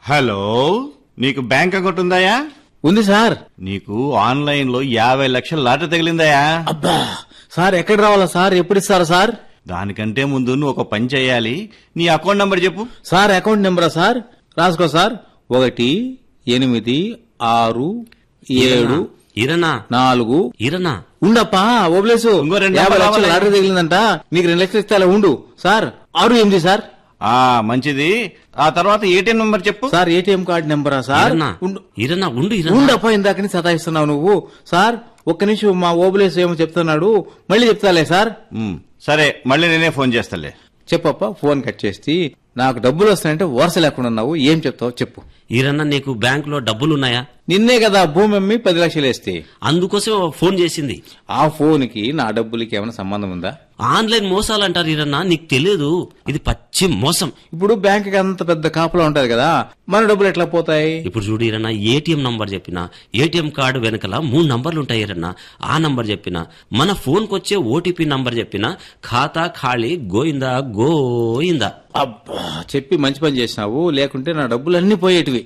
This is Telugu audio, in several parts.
హలో నీకు బ్యాంక్ అకౌంట్ ఉందాయా ఉంది సార్ నీకు ఆన్లైన్ లో యాభై లక్షల లాటరీ తగిలిందాయా అబ్బా సార్ ఎక్కడ రావాలా సార్ ఎప్పుడు ఇస్తారా సార్ దానికంటే ముందు నువ్వు ఒక పని చేయాలి నీ అకౌంట్ నంబర్ చెప్పు సార్ అకౌంట్ నెంబరా సార్ రాసుకో సార్ ఒకటి ఎనిమిది ఆరు ఏడు ఇరనా నాలుగు ఇరనా ఉండప్పా ఓబ్లేసు ఇంకో రెండు యాభై నెంబర్లు లక్షలు కావాలి. లాటరీ తగిలిందంట నీకు రెండు లక్షలు ఇస్తా ఉండు సార్ ఆరు ఎనిమిది సార్ ఆ మంచిది ఆ తర్వాత ఏటీఎం నంబర్ చెప్పు సార్ ఏటీఎం కార్డు నెంబరా సార్ ఇరనా ఉండు ఇరనా ఉండు ఇరనా ఉండప్పా ఇందాకని సతాయిస్తున్నావు నువ్వు సార్ ఒక్క నిమిషం మా ఓబులేసు ఏమో చెప్తున్నాడు మళ్ళీ చెప్తాలే సార్ ఉమ్, సరే మళ్ళీ నేనే ఫోన్ చేస్తాలే చెప్పప్ప ఫోన్ కట్ చేసి నాకు డబ్బులు వస్తాయంటే వరుస లేకుండా ఉన్నావు ఏం చెప్తావు చెప్పు ఇరన్నా నీకు బ్యాంక్ లో డబ్బులున్నాయా నిన్నే కదా భూమి అమ్మి పది లక్షలు వేస్తే అందుకోసం ఫోన్ చేసింది ఆ ఫోన్ కి నా డబ్బులకి ఏమైనా సంబంధం ఉందా ఆన్లైన్ మోసాలు అంటారు ఇరన్నా నీకు తెలియదు ఇది పచ్చి మోసం ఇప్పుడు బ్యాంక్ కి అంత పెద్ద కాపలా ఉంటది కదా మన డబ్బులు ఎట్లా పోతాయి ఇప్పుడు చూడు ఇరన్నా ఏటీఎం నంబర్ చెప్పిన ఏటీఎం కార్డు వెనకల మూడు నంబర్లు ఉంటాయి ఇరన్నా ఆ నంబర్ చెప్పిన మన ఫోన్ వచ్చే ఓటీపీ నంబర్ చెప్పిన ఖాతా ఖాళీ గోయిందా గోయిందా అబ్బా చెప్పి మంచి పని చేసినావు లేకుంటే నా డబ్బులు అన్ని పోయేటివి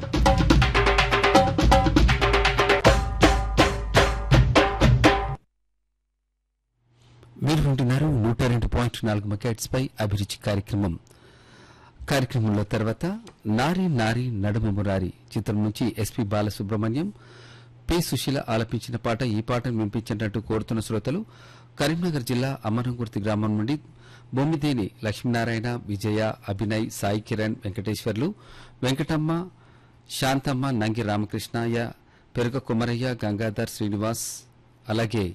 మీరు వింటున్నారు నూట రెండు పాయింట్ నాలుగు మెగాట్స్ పై అభిరుచి కార్యక్రమం కార్యక్రమంలో తర్వాత నారి నారి నడుమ మురారి చిత్రం నుంచి ఎస్పి బాలసుబ్రహ్మణ్యం పి సుశీల ఆలపించిన పాట ఈ పాటను వినిపించినట్టు కోరుతున్న శ్రోతలు కరీంనగర్ జిల్లా అమరంగుర్తి గ్రామం నుండి బొమ్మిదేని లక్ష్మీనారాయణ విజయ అభినయ్ సాయి కిరణ్ వెంకటేశ్వర్లు వెంకటమ్మ శాంతమ్మ నంగి రామకృష్ణయ్య పెరుగ కుమరయ్య గంగాధర్ శ్రీనివాస్ అలాగే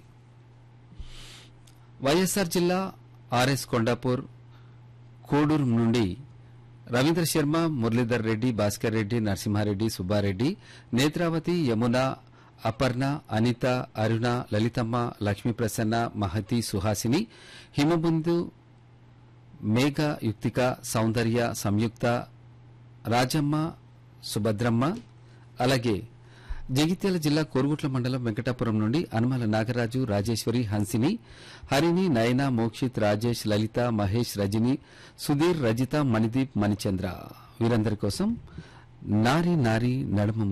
వైఎస్ఆర్ జిల్లా ఆర్ఎస్ కొండాపూర్ కోడూరు నుండి రవీంద్ర శర్మ మురళీధర్ రెడ్డి భాస్కర్ రెడ్డి నరసింహారెడ్డి సుబ్బారెడ్డి నేత్రావతి యమున అపర్ణ అనిత అరుణ లలితమ్మ లక్ష్మీ ప్రసన్న మహతి సుహాసిని హిమబిందు మేఘ యుక్తిక సౌందర్య సంయుక్త రాజమ్మ సుభద్రమ్మ అలాగే జగిత్యాల జిల్లా కోరుగుట్ల మండలం వెంకటాపురం నుండి అనుమల నాగరాజు రాజేశ్వరి హన్సిని హరిణి నయన మోక్షిత్ రాజేష్ లలిత మహేష్ రజని సుధీర్ రజిత మణిదీప్ మణిచంద్ర వీరందరి కోసం నారి నారి నడుమ